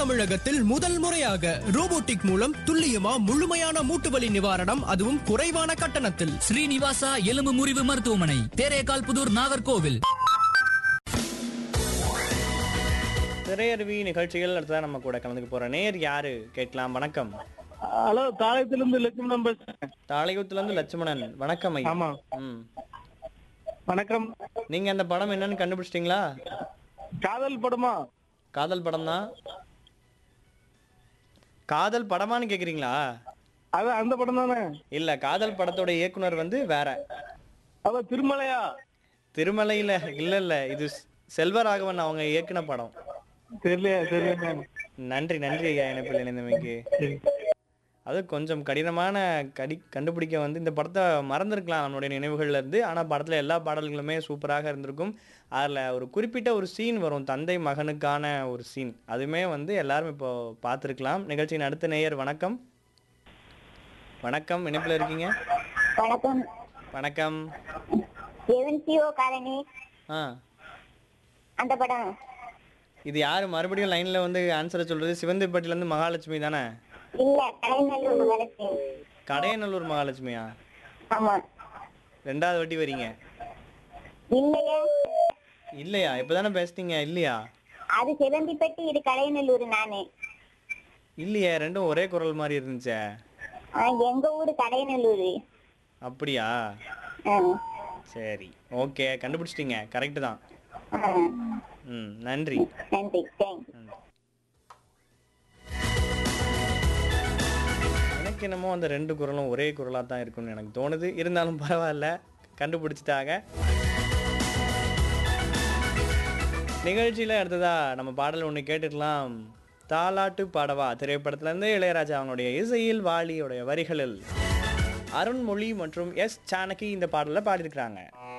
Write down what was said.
தமிழகத்தில் முதல் முறையாக ரோபோட்டிக் மூலம் துல்லியமா முழுமையான மூட்டு வலி நிவாரணம் அதுவும் குறைவான கட்டணத்தில் ஸ்ரீனிவாசா எலும்பு முறிவு மருத்துவமனை தேரேகால் புதூர் நாகர்கோவில் திரையருவி நிகழ்ச்சிகள் அடுத்ததான் நம்ம கூட கலந்துக்க போற நேர் யாரு கேட்கலாம் வணக்கம் ஹலோ தாயத்திலிருந்து லட்சுமணன் பேசுறேன் தாளையூத்துல இருந்து லட்சுமணன் வணக்கம் ஐயா ஆமா ம் வணக்கம் நீங்க அந்த படம் என்னன்னு கண்டுபிடிச்சிட்டீங்களா காதல் படமா காதல் படம் தான் காதல் படமான்னு கேக்குறீங்களா அது அந்த படம் தானே இல்ல காதல் படத்தோட இயக்குனர் வந்து வேற அவ திருமலையா திருமலையில இல்ல இல்ல இது செல்வராகவன் அவங்க இயக்குன படம் தெரியலையா தெரியல நன்றி நன்றி ஐயா இணைப்பில் இணைந்தமைக்கு அது கொஞ்சம் கடினமான கடி கண்டுபிடிக்க வந்து இந்த படத்தை மறந்துருக்கலாம் நம்மளுடைய நினைவுகள்ல இருந்து ஆனா படத்துல எல்லா பாடல்களுமே சூப்பராக இருந்திருக்கும் அதுல ஒரு குறிப்பிட்ட ஒரு சீன் வரும் தந்தை மகனுக்கான ஒரு சீன் அதுவுமே வந்து எல்லாரும் இப்போ பார்த்துருக்கலாம் நிகழ்ச்சியின் அடுத்த நேயர் வணக்கம் வணக்கம் இணைப்பில் இருக்கீங்க வணக்கம் வணக்கம் எவன்சியோ காலனி ஆ அந்த படம் இது யாரு மறுபடியும் லைன்ல வந்து ஆன்சரை சொல்றது சிவந்திப்பட்டில இருந்து மகாலட்சுமி தானே இல்ல கலைநல்லூர் வளர்ச்சி கடையநல்லூர் மகாலட்சுமியா ஆமா ரெண்டாவது வாட்டி வரீங்க இல்லையா இல்லையா இப்பதானே பேசுனீங்க இல்லையா அது சிவந்திப்பட்டி இது கலைநல்லூர் நானு இல்லையே ரெண்டும் ஒரே குரல் மாதிரி இருந்துச்சே ஆ, எங்க ஊரு கடையநல்லூர் அப்படியா சரி ஓகே கண்டுபிடிச்சிட்டீங்க கரெக்ட் தான் ம் நன்றி நன்றி தேங்க்ஸ் எனக்கு என்னமோ அந்த ரெண்டு குரலும் ஒரே குரலாக தான் இருக்கும்னு எனக்கு தோணுது இருந்தாலும் பரவாயில்ல கண்டுபிடிச்சிட்டாங்க நிகழ்ச்சியில் அடுத்ததா நம்ம பாடல் ஒன்று கேட்டுக்கலாம் தாலாட்டு பாடவா திரைப்படத்திலேருந்து இளையராஜா அவங்களுடைய இசையில் வாலியோடைய வரிகளில் அருண்மொழி மற்றும் எஸ் ஜானகி இந்த பாடலை பாடியிருக்கிறாங்க